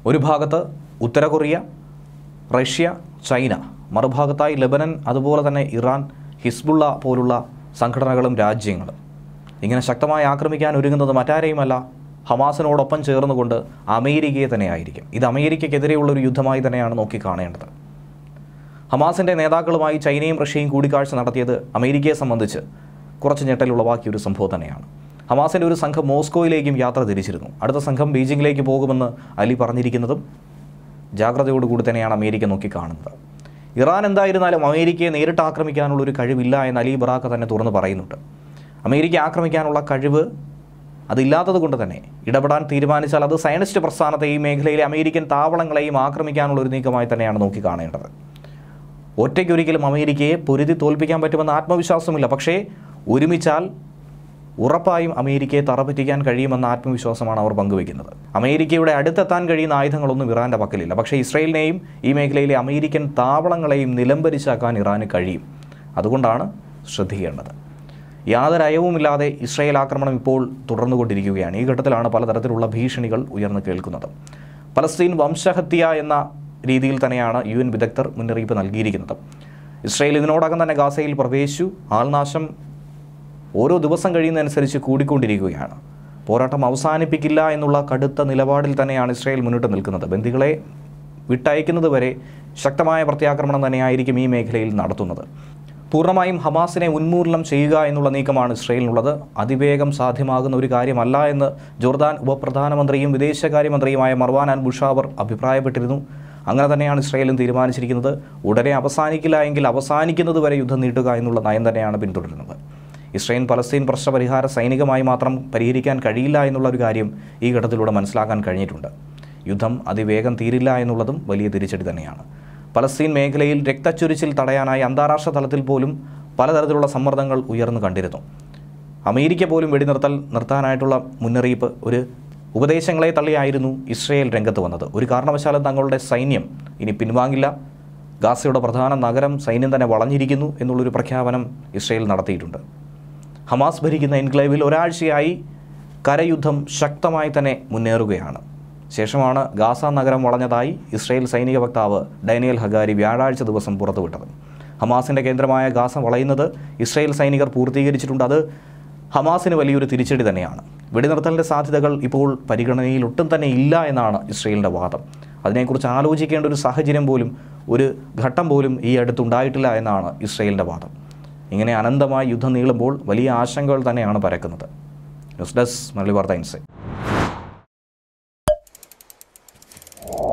ഒരു ഭാഗത്ത് ഉത്തര കൊറിയ റഷ്യ ചൈന മറുഭാഗത്തായി ലെബനൻ അതുപോലെ തന്നെ ഇറാൻ ഹിസ്ബുള്ള പോലുള്ള സംഘടനകളും രാജ്യങ്ങളും ഇങ്ങനെ ശക്തമായി ആക്രമിക്കാൻ ഒരുങ്ങുന്നത് മറ്റാരെയുമല്ല ഹമാസിനോടൊപ്പം ചേർന്നുകൊണ്ട് അമേരിക്കയെ തന്നെയായിരിക്കും ഇത് അമേരിക്കയ്ക്കെതിരെയുള്ള ഒരു യുദ്ധമായി തന്നെയാണ് നോക്കിക്കാണേണ്ടത് ഹമാസിൻ്റെ നേതാക്കളുമായി ചൈനയും റഷ്യയും കൂടിക്കാഴ്ച നടത്തിയത് അമേരിക്കയെ സംബന്ധിച്ച് കുറച്ച് ഞെട്ടൽ ഉളവാക്കിയ ഒരു സംഭവം തന്നെയാണ് ഹമാസിൻ്റെ ഒരു സംഘം മോസ്കോയിലേക്കും യാത്ര തിരിച്ചിരുന്നു അടുത്ത സംഘം ബീജിംഗിലേക്ക് പോകുമെന്ന് അലി പറഞ്ഞിരിക്കുന്നതും ജാഗ്രതയോടുകൂടി തന്നെയാണ് അമേരിക്ക നോക്കിക്കാണുന്നത് ഇറാൻ എന്തായിരുന്നാലും അമേരിക്കയെ നേരിട്ട് ആക്രമിക്കാനുള്ള ഒരു കഴിവില്ല എന്ന് അലി ബറാക്ക തന്നെ തുറന്ന് പറയുന്നുണ്ട് അമേരിക്ക ആക്രമിക്കാനുള്ള കഴിവ് അതില്ലാത്തത് കൊണ്ട് തന്നെ ഇടപെടാൻ തീരുമാനിച്ചാൽ അത് സയനിസ്റ്റ് പ്രസ്ഥാനത്തെയും മേഖലയിലെ അമേരിക്കൻ താവളങ്ങളെയും ആക്രമിക്കാനുള്ള ഒരു നീക്കമായി തന്നെയാണ് നോക്കിക്കാണേണ്ടത് ഒറ്റയ്ക്കൊരിക്കലും അമേരിക്കയെ പൊരുതി തോൽപ്പിക്കാൻ പറ്റുമെന്ന ആത്മവിശ്വാസമില്ല പക്ഷേ ഒരുമിച്ചാൽ ഉറപ്പായും അമേരിക്കയെ തറപറ്റിക്കാൻ കഴിയുമെന്ന ആത്മവിശ്വാസമാണ് അവർ പങ്കുവയ്ക്കുന്നത് അമേരിക്കയുടെ അടുത്തെത്താൻ കഴിയുന്ന ആയുധങ്ങളൊന്നും ഇറാൻ്റെ പക്കലില്ല പക്ഷേ ഇസ്രയേലിനെയും ഈ മേഖലയിലെ അമേരിക്കൻ താവളങ്ങളെയും നിലംപരിച്ചാക്കാൻ ഇറാന് കഴിയും അതുകൊണ്ടാണ് ശ്രദ്ധിക്കേണ്ടത് യാതൊരു അയവുമില്ലാതെ ഇസ്രയേൽ ആക്രമണം ഇപ്പോൾ തുടർന്നുകൊണ്ടിരിക്കുകയാണ് ഈ ഘട്ടത്തിലാണ് പലതരത്തിലുള്ള ഭീഷണികൾ ഉയർന്നു കേൾക്കുന്നത് പലസ്തീൻ വംശഹത്യ എന്ന രീതിയിൽ തന്നെയാണ് യു എൻ വിദഗ്ധർ മുന്നറിയിപ്പ് നൽകിയിരിക്കുന്നത് ഇസ്രയേൽ ഇതിനോടകം തന്നെ ഗാസയിൽ പ്രവേശിച്ചു ആൾനാശം ഓരോ ദിവസം കഴിയുന്നതനുസരിച്ച് കൂടിക്കൊണ്ടിരിക്കുകയാണ് പോരാട്ടം അവസാനിപ്പിക്കില്ല എന്നുള്ള കടുത്ത നിലപാടിൽ തന്നെയാണ് ഇസ്രായേൽ മുന്നോട്ട് നിൽക്കുന്നത് ബന്ദികളെ വിട്ടയക്കുന്നത് വരെ ശക്തമായ പ്രത്യാക്രമണം തന്നെയായിരിക്കും ഈ മേഖലയിൽ നടത്തുന്നത് പൂർണ്ണമായും ഹമാസിനെ ഉന്മൂലനം ചെയ്യുക എന്നുള്ള നീക്കമാണ് ഇസ്രയേലിനുള്ളത് അതിവേഗം സാധ്യമാകുന്ന ഒരു കാര്യമല്ല എന്ന് ജോർദാൻ ഉപപ്രധാനമന്ത്രിയും വിദേശകാര്യമന്ത്രിയുമായ മർവാൻ അൽ ബുഷാവർ അഭിപ്രായപ്പെട്ടിരുന്നു അങ്ങനെ തന്നെയാണ് ഇസ്രയേലും തീരുമാനിച്ചിരിക്കുന്നത് ഉടനെ അവസാനിക്കില്ല എങ്കിൽ അവസാനിക്കുന്നത് വരെ യുദ്ധം നീട്ടുക എന്നുള്ള നയം തന്നെയാണ് പിന്തുടരുന്നത് ഇസ്രയേൽ പലസ്തീൻ പ്രശ്നപരിഹാര സൈനികമായി മാത്രം പരിഹരിക്കാൻ കഴിയില്ല എന്നുള്ള ഒരു കാര്യം ഈ ഘട്ടത്തിലൂടെ മനസ്സിലാക്കാൻ കഴിഞ്ഞിട്ടുണ്ട് യുദ്ധം അതിവേഗം തീരില്ല എന്നുള്ളതും വലിയ തിരിച്ചടി തന്നെയാണ് പലസ്തീൻ മേഖലയിൽ രക്തച്ചൊരിച്ചിൽ തടയാനായി അന്താരാഷ്ട്ര തലത്തിൽ പോലും പലതരത്തിലുള്ള സമ്മർദ്ദങ്ങൾ ഉയർന്നു കണ്ടിരുന്നു അമേരിക്ക പോലും വെടിനിർത്തൽ നിർത്താനായിട്ടുള്ള മുന്നറിയിപ്പ് ഒരു ഉപദേശങ്ങളെ തള്ളിയായിരുന്നു ഇസ്രയേൽ രംഗത്ത് വന്നത് ഒരു കാരണവശാലും തങ്ങളുടെ സൈന്യം ഇനി പിൻവാങ്ങില്ല ഗാസയുടെ പ്രധാന നഗരം സൈന്യം തന്നെ വളഞ്ഞിരിക്കുന്നു എന്നുള്ളൊരു പ്രഖ്യാപനം ഇസ്രയേൽ നടത്തിയിട്ടുണ്ട് ഹമാസ് ഭരിക്കുന്ന എൻക്ലേവിൽ ഒരാഴ്ചയായി കരയുദ്ധം ശക്തമായി തന്നെ മുന്നേറുകയാണ് ശേഷമാണ് ഗാസ നഗരം വളഞ്ഞതായി ഇസ്രയേൽ സൈനിക വക്താവ് ഡാനിയൽ ഹഗാരി വ്യാഴാഴ്ച ദിവസം പുറത്തുവിട്ടത് ഹമാസിൻ്റെ കേന്ദ്രമായ ഗാസ വളയുന്നത് ഇസ്രയേൽ സൈനികർ പൂർത്തീകരിച്ചിട്ടുണ്ട് അത് ഹമാസിന് വലിയൊരു തിരിച്ചടി തന്നെയാണ് വെടിനിർത്തലിൻ്റെ സാധ്യതകൾ ഇപ്പോൾ പരിഗണനയിൽ ഒട്ടും തന്നെ ഇല്ല എന്നാണ് ഇസ്രയേലിൻ്റെ വാദം അതിനെക്കുറിച്ച് ആലോചിക്കേണ്ട ഒരു സാഹചര്യം പോലും ഒരു ഘട്ടം പോലും ഈ അടുത്തുണ്ടായിട്ടില്ല എന്നാണ് ഇസ്രയേലിൻ്റെ വാദം ഇങ്ങനെ അനന്തമായി യുദ്ധം നീളുമ്പോൾ വലിയ ആശങ്കകൾ തന്നെയാണ് പരക്കുന്നത് ന്യൂസ് ഡെസ്ക് മലയാളി വാർത്ത ഇൻസൈറ്റ്